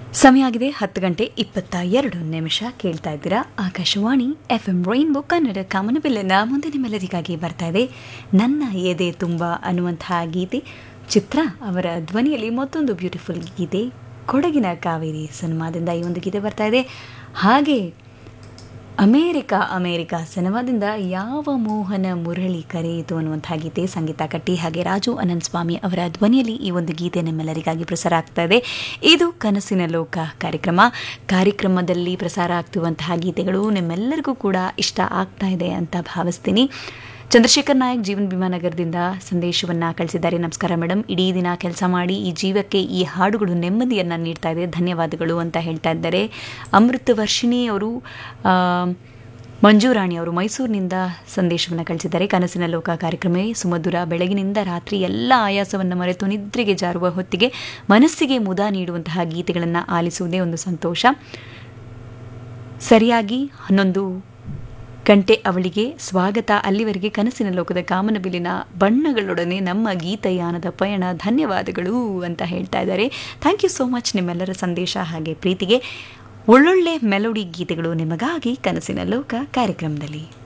ಸಮಯ ಆಗಿದೆ ಹತ್ತು ಗಂಟೆ ಇಪ್ಪತ್ತ ಎರಡು ನಿಮಿಷ ಕೇಳ್ತಾ ಇದ್ದೀರಾ ಆಕಾಶವಾಣಿ ಎಫ್ ಎಂ ರೈನ್ಬೋ ಕನ್ನಡ ಕಾಮನಬಿಲ್ಲನ ಮುಂದೆ ನಿಮ್ಮೆಲ್ಲರಿಗಾಗಿ ಬರ್ತಾ ಇದೆ ನನ್ನ ಎದೆ ತುಂಬ ಅನ್ನುವಂತಹ ಗೀತೆ ಚಿತ್ರ ಅವರ ಧ್ವನಿಯಲ್ಲಿ ಮತ್ತೊಂದು ಬ್ಯೂಟಿಫುಲ್ ಗೀತೆ ಕೊಡಗಿನ ಕಾವೇರಿ ಸಿನಿಮಾದಿಂದ ಈ ಒಂದು ಗೀತೆ ಬರ್ತಾ ಇದೆ ಹಾಗೆ ಅಮೇರಿಕಾ ಅಮೇರಿಕಾ ಸಿನಿಮಾದಿಂದ ಯಾವ ಮೋಹನ ಮುರಳಿ ಕರೆಯಿತು ಅನ್ನುವಂತಹ ಗೀತೆ ಸಂಗೀತ ಕಟ್ಟಿ ಹಾಗೆ ರಾಜು ಅನಂತ್ ಸ್ವಾಮಿ ಅವರ ಧ್ವನಿಯಲ್ಲಿ ಈ ಒಂದು ಗೀತೆ ನಿಮ್ಮೆಲ್ಲರಿಗಾಗಿ ಪ್ರಸಾರ ಆಗ್ತಾ ಇದೆ ಇದು ಕನಸಿನ ಲೋಕ ಕಾರ್ಯಕ್ರಮ ಕಾರ್ಯಕ್ರಮದಲ್ಲಿ ಪ್ರಸಾರ ಆಗ್ತಿರುವಂತಹ ಗೀತೆಗಳು ನಿಮ್ಮೆಲ್ಲರಿಗೂ ಕೂಡ ಇಷ್ಟ ಆಗ್ತಾ ಇದೆ ಅಂತ ಭಾವಿಸ್ತೀನಿ ಚಂದ್ರಶೇಖರ್ ನಾಯಕ್ ಜೀವನ್ ವಿಮಾನಗರದಿಂದ ಸಂದೇಶವನ್ನ ಕಳಿಸಿದ್ದಾರೆ ನಮಸ್ಕಾರ ಮೇಡಮ್ ಇಡೀ ದಿನ ಕೆಲಸ ಮಾಡಿ ಈ ಜೀವಕ್ಕೆ ಈ ಹಾಡುಗಳು ನೆಮ್ಮದಿಯನ್ನು ನೀಡ್ತಾ ಇದೆ ಧನ್ಯವಾದಗಳು ಅಂತ ಹೇಳ್ತಾ ಇದ್ದಾರೆ ಅಮೃತ ವರ್ಷಿಣಿ ಅವರು ಆ, ಮಂಜುರಾಣಿ ಅವರು ಮೈಸೂರಿನಿಂದ ಸಂದೇಶವನ್ನು ಕಳಿಸಿದ್ದಾರೆ ಕನಸಿನ ಲೋಕ ಕಾರ್ಯಕ್ರಮವೇ ಸುಮಧುರ ಬೆಳಗಿನಿಂದ ರಾತ್ರಿ ಎಲ್ಲ ಆಯಾಸವನ್ನು ಮರೆತು ನಿದ್ರೆಗೆ ಜಾರುವ ಹೊತ್ತಿಗೆ ಮನಸ್ಸಿಗೆ ಮುದ ನೀಡುವಂತಹ ಗೀತೆಗಳನ್ನು ಆಲಿಸುವುದೇ ಒಂದು ಸಂತೋಷ ಸರಿಯಾಗಿ ಹನ್ನೊಂದು ಗಂಟೆ ಅವಳಿಗೆ ಸ್ವಾಗತ ಅಲ್ಲಿವರೆಗೆ ಕನಸಿನ ಲೋಕದ ಕಾಮನಬಿಲ್ಲಿನ ಬಣ್ಣಗಳೊಡನೆ ನಮ್ಮ ಗೀತಯಾನದ ಪಯಣ ಧನ್ಯವಾದಗಳು ಅಂತ ಹೇಳ್ತಾ ಇದ್ದಾರೆ ಥ್ಯಾಂಕ್ ಯು ಸೋ ಮಚ್ ನಿಮ್ಮೆಲ್ಲರ ಸಂದೇಶ ಹಾಗೆ ಪ್ರೀತಿಗೆ ಒಳ್ಳೊಳ್ಳೆ ಮೆಲೋಡಿ ಗೀತೆಗಳು ನಿಮಗಾಗಿ ಕನಸಿನ ಲೋಕ ಕಾರ್ಯಕ್ರಮದಲ್ಲಿ